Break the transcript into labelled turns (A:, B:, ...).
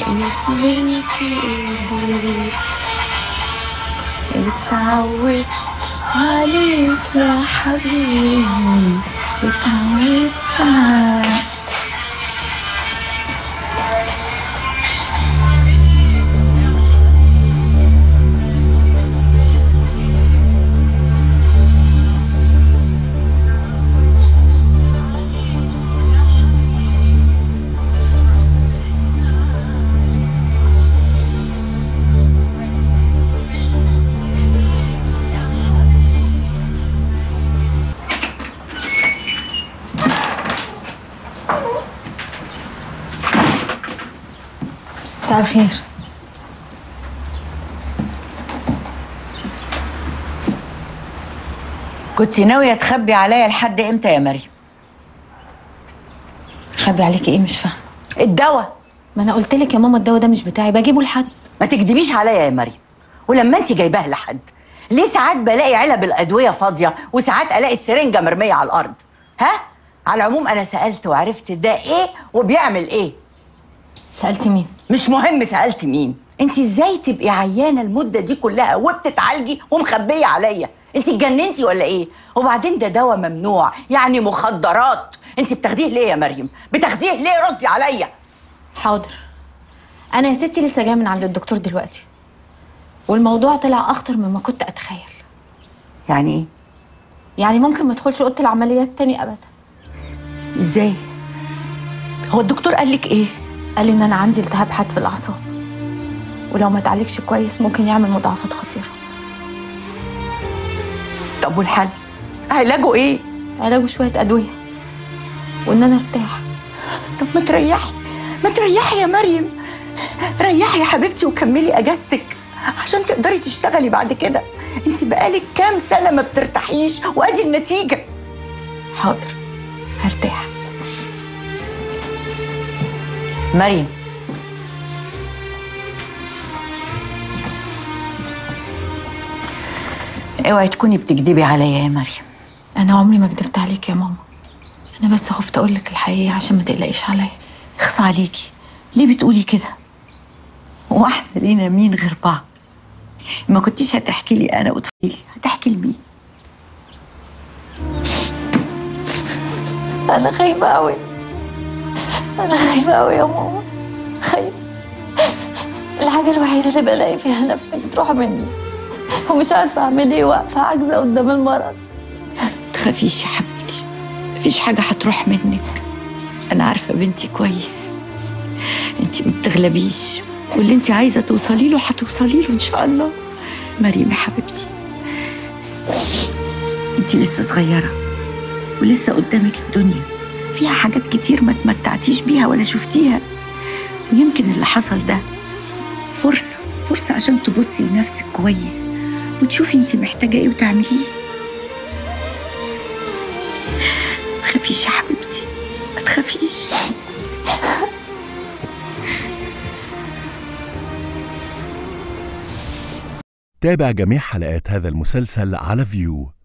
A: بقيت ايدي اتعودت عليك يا حبيبي اتعودت عليك
B: مساء الخير
A: كنت ناوية تخبي عليا لحد امتى يا مريم؟
B: خبي عليكي ايه مش فاهمه
A: الدواء
B: ما انا قلت لك يا ماما الدواء ده مش بتاعي بجيبه لحد
A: ما تكدبيش عليا يا مريم ولما انت جايباه لحد ليه ساعات بلاقي علب الادويه فاضيه وساعات الاقي السرنجه مرميه على الارض ها على العموم انا سالت وعرفت ده ايه وبيعمل ايه
B: سالتي مين
A: مش مهم سالت مين انت ازاي تبقي عيانه المده دي كلها وبتتعالجي ومخبيه عليا انت اتجننتي ولا ايه وبعدين ده دواء ممنوع يعني مخدرات انت بتاخديه ليه يا مريم بتاخديه ليه ردي عليا
B: حاضر انا يا ستي لسه جايه من عند الدكتور دلوقتي والموضوع طلع اخطر مما كنت اتخيل
A: يعني ايه
B: يعني ممكن ما ادخلش اوضه العمليات تاني ابدا
A: ازاي هو الدكتور قال لك ايه
B: قال لي ان انا عندي التهاب حاد في الاعصاب ولو ما اتعالجش كويس ممكن يعمل مضاعفات خطيره
A: طب والحل علاجه ايه
B: علاجه شويه ادويه وان انا ارتاح
A: طب ما تريحي ما تريحي يا مريم ريحي يا حبيبتي وكملي اجازتك عشان تقدري تشتغلي بعد كده انت بقالك كام سنه ما بترتاحيش وادي النتيجه
B: حاضر هرتاح
A: مريم اوعي تكوني بتكذبي عليا يا مريم
B: انا عمري ما كدبت عليك يا ماما انا بس خفت اقول لك الحقيقه عشان ما تقلقيش عليا
A: اخص عليكي ليه بتقولي كده هو احنا لينا مين غير بعض ما كنتيش هتحكي لي انا وتقولي هتحكي لمين
B: انا خايفه قوي انا خايفه قوي يا ماما خايفه الحاجه الوحيده اللي بلاقي فيها نفسي بتروح مني ومش عارفه اعمل ايه واقفه عاجزه قدام المرض
A: تخافيش يا حبيبتي مفيش حاجة هتروح منك أنا عارفة بنتي كويس انتي ما بتغلبيش واللي انتي عايزة توصلي له هتوصلي له إن شاء الله مريم يا حبيبتي انتي لسه صغيرة ولسه قدامك الدنيا فيها حاجات كتير ما تمتعتيش بيها ولا شفتيها ويمكن اللي حصل ده فرصة فرصة عشان تبصي لنفسك كويس وتشوفي انتي محتاجة ايه وتعمليه تخافيش يا حبيبتي ما تخافيش
C: تابع جميع حلقات هذا المسلسل على فيو